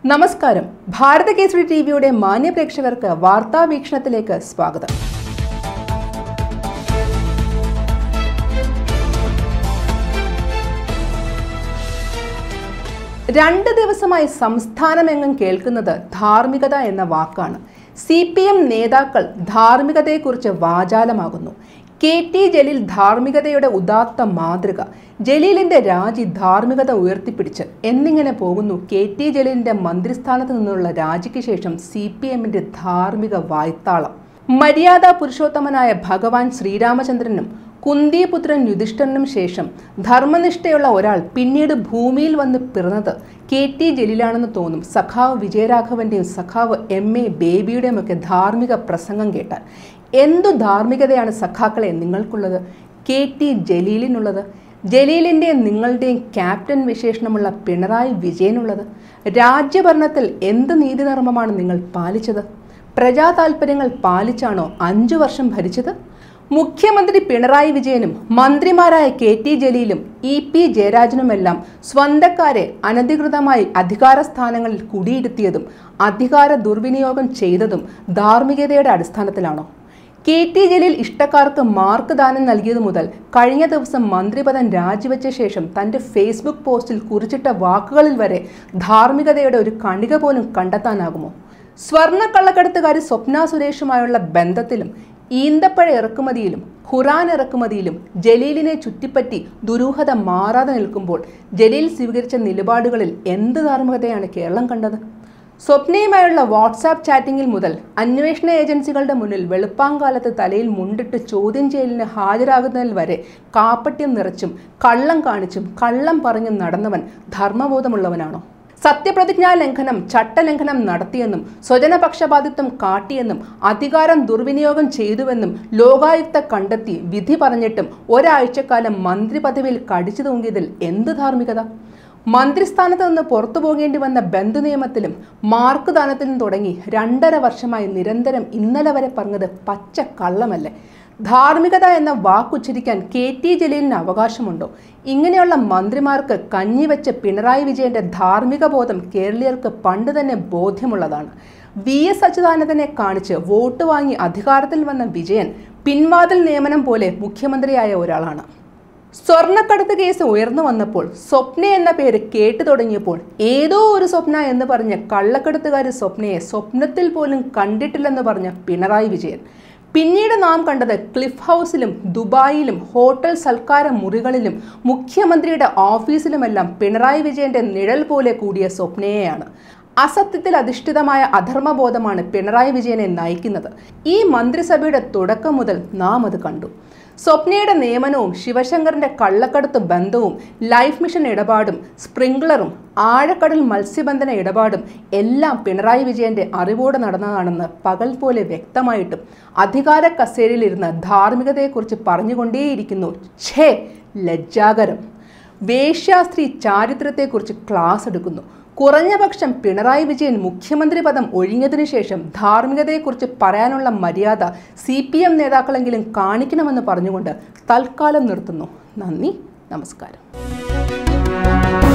നമസ്കാരം ഭാരത കേസരി ടി വിയുടെ മാന്യ പ്രേക്ഷകർക്ക് വാർത്താ വീക്ഷണത്തിലേക്ക് സ്വാഗതം രണ്ട് ദിവസമായി സംസ്ഥാനമെങ്ങും കേൾക്കുന്നത് ധാർമ്മികത എന്ന വാക്കാണ് സി പി എം നേതാക്കൾ ധാർമ്മികതയെക്കുറിച്ച് വാചാലമാകുന്നു കെ ടി ജലീൽ ധാർമ്മികതയുടെ ഉദാത്ത മാതൃക ജലീലിന്റെ രാജി ധാർമ്മികത ഉയർത്തിപ്പിടിച്ച് എന്നിങ്ങനെ പോകുന്നു കെ ടി ജലീലിന്റെ മന്ത്രിസ്ഥാനത്ത് നിന്നുള്ള രാജിക്ക് ശേഷം സി പി എമ്മിന്റെ ധാർമ്മിക വായ്ത്താളം മര്യാദ പുരുഷോത്തമനായ ഭഗവാൻ ശ്രീരാമചന്ദ്രനും കുന്തിപുത്രൻ യുധിഷ്ഠിരനും ശേഷം ധർമ്മനിഷ്ഠയുള്ള ഒരാൾ പിന്നീട് ഭൂമിയിൽ വന്ന് പിറന്നത് കെ ടി ജലീലാണെന്ന് തോന്നും സഖാവ് വിജയരാഘവന്റെയും സഖാവ് എം എ ബേബിയുടെയും ഒക്കെ ധാർമ്മിക പ്രസംഗം കേട്ടാൽ എന്തു ധാർമ്മികതയാണ് സഖാക്കളെ നിങ്ങൾക്കുള്ളത് കെ ടി ജലീലിനുള്ളത് ജലീലിൻ്റെയും നിങ്ങളുടെയും ക്യാപ്റ്റൻ വിശേഷണമുള്ള പിണറായി വിജയനുള്ളത് രാജ്യഭരണത്തിൽ എന്ത് നീതിധർമ്മമാണ് നിങ്ങൾ പാലിച്ചത് പ്രജാ താൽപ്പര്യങ്ങൾ പാലിച്ചാണോ അഞ്ചു വർഷം ഭരിച്ചത് മുഖ്യമന്ത്രി പിണറായി വിജയനും മന്ത്രിമാരായ കെ ടി ജലീലും ഇ പി ജയരാജനുമെല്ലാം സ്വന്തക്കാരെ അനധികൃതമായി അധികാര സ്ഥാനങ്ങളിൽ കുടിയിരുത്തിയതും അധികാര ദുർവിനിയോഗം ചെയ്തതും ധാർമ്മികതയുടെ അടിസ്ഥാനത്തിലാണോ കെ ടി ജലീൽ ഇഷ്ടക്കാർക്ക് മാർക്ക് ദാനം നൽകിയതു മുതൽ കഴിഞ്ഞ ദിവസം മന്ത്രിപദം രാജിവെച്ച ശേഷം തന്റെ ഫേസ്ബുക്ക് പോസ്റ്റിൽ കുറിച്ചിട്ട വാക്കുകളിൽ വരെ ധാർമ്മികതയുടെ ഒരു കണിക പോലും കണ്ടെത്താനാകുമോ സ്വർണ്ണ കള്ളക്കടത്തുകാരി സ്വപ്ന സുരേഷുമായുള്ള ബന്ധത്തിലും ഈന്തപ്പഴ ഇറക്കുമതിയിലും ഖുറാൻ ഇറക്കുമതിയിലും ജലീലിനെ ചുറ്റിപ്പറ്റി ദുരൂഹത മാറാതെ നിൽക്കുമ്പോൾ ജലീൽ സ്വീകരിച്ച നിലപാടുകളിൽ എന്ത് ധാർമ്മികതയാണ് കേരളം കണ്ടത് സ്വപ്നയുമായുള്ള വാട്സാപ്പ് ചാറ്റിംഗിൽ മുതൽ അന്വേഷണ ഏജൻസികളുടെ മുന്നിൽ വെളുപ്പാങ്കാലത്ത് തലയിൽ മുണ്ടിട്ട് ചോദ്യം ചെയ്യലിന് ഹാജരാകുന്നതിൽ വരെ കാപ്പട്യം നിറച്ചും കള്ളം കാണിച്ചും കള്ളം പറഞ്ഞും നടന്നവൻ ധർമ്മബോധമുള്ളവനാണോ സത്യപ്രതിജ്ഞാ ലംഘനം ചട്ടലംഘനം നടത്തിയെന്നും സ്വജനപക്ഷപാതിത്വം കാട്ടിയെന്നും അധികാരം ദുർവിനിയോഗം ചെയ്തുവെന്നും ലോകായുക്ത കണ്ടെത്തി വിധി പറഞ്ഞിട്ടും ഒരാഴ്ചക്കാലം മന്ത്രി പദവിയിൽ കടിച്ചു തൂങ്ങിയതിൽ എന്ത് ധാർമ്മികത മന്ത്രിസ്ഥാനത്ത് നിന്ന് പുറത്തു പോകേണ്ടി വന്ന ബന്ധു നിയമത്തിലും മാർക്ക് ദാനത്തിലും തുടങ്ങി രണ്ടര വർഷമായി നിരന്തരം ഇന്നലെ വരെ പറഞ്ഞത് പച്ച കള്ളമല്ലേ ധാർമ്മികത എന്ന വാക്കുച്ചരിക്കാൻ കെ ടി ജലീലിന് അവകാശമുണ്ടോ ഇങ്ങനെയുള്ള മന്ത്രിമാർക്ക് കഞ്ഞിവെച്ച പിണറായി വിജയന്റെ ധാർമ്മിക ബോധം കേരളീയർക്ക് പണ്ട് തന്നെ ബോധ്യമുള്ളതാണ് വി എസ് അച്യുതാനന്ദനെ കാണിച്ച് വോട്ട് വാങ്ങി അധികാരത്തിൽ വന്ന വിജയൻ പിൻവാതിൽ നിയമനം പോലെ മുഖ്യമന്ത്രിയായ ഒരാളാണ് സ്വർണ്ണക്കടത്ത് കേസ് ഉയർന്നു വന്നപ്പോൾ സ്വപ്ന എന്ന പേര് കേട്ടു തുടങ്ങിയപ്പോൾ ഏതോ ഒരു സ്വപ്ന എന്ന് പറഞ്ഞ കള്ളക്കടത്തുകാരി സ്വപ്നയെ സ്വപ്നത്തിൽ പോലും കണ്ടിട്ടില്ലെന്ന് പറഞ്ഞ പിണറായി വിജയൻ പിന്നീട് നാം കണ്ടത് ക്ലിഫ് ഹൗസിലും ദുബായിലും ഹോട്ടൽ സൽക്കാര മുറികളിലും മുഖ്യമന്ത്രിയുടെ ഓഫീസിലുമെല്ലാം പിണറായി വിജയന്റെ നിഴൽ പോലെ കൂടിയ സ്വപ്നയെയാണ് അസത്യത്തിൽ അധിഷ്ഠിതമായ അധർമ്മബോധമാണ് പിണറായി വിജയനെ നയിക്കുന്നത് ഈ മന്ത്രിസഭയുടെ തുടക്കം മുതൽ നാം അത് കണ്ടു സ്വപ്നയുടെ നിയമനവും ശിവശങ്കറിന്റെ കള്ളക്കടത്ത് ബന്ധവും ലൈഫ് മിഷൻ ഇടപാടും സ്പ്രിംഗ്ലറും ആഴക്കടൽ മത്സ്യബന്ധന ഇടപാടും എല്ലാം പിണറായി വിജയന്റെ അറിവോടെ നടന്നതാണെന്ന് പകൽ പോലെ വ്യക്തമായിട്ടും അധികാര കസേരയിലിരുന്ന് ധാർമ്മികതയെക്കുറിച്ച് പറഞ്ഞുകൊണ്ടേയിരിക്കുന്നു ഛേ ലജ്ജാകരം വേശ്യാസ്ത്രീ ചാരിത്രത്തെക്കുറിച്ച് ക്ലാസ് എടുക്കുന്നു കുറഞ്ഞപക്ഷം പിണറായി വിജയൻ മുഖ്യമന്ത്രി പദം ഒഴിഞ്ഞതിനു ശേഷം ധാർമ്മികതയെക്കുറിച്ച് പറയാനുള്ള മര്യാദ സി പി എം നേതാക്കളെങ്കിലും കാണിക്കണമെന്ന് പറഞ്ഞുകൊണ്ട് തൽക്കാലം നിർത്തുന്നു നന്ദി നമസ്കാരം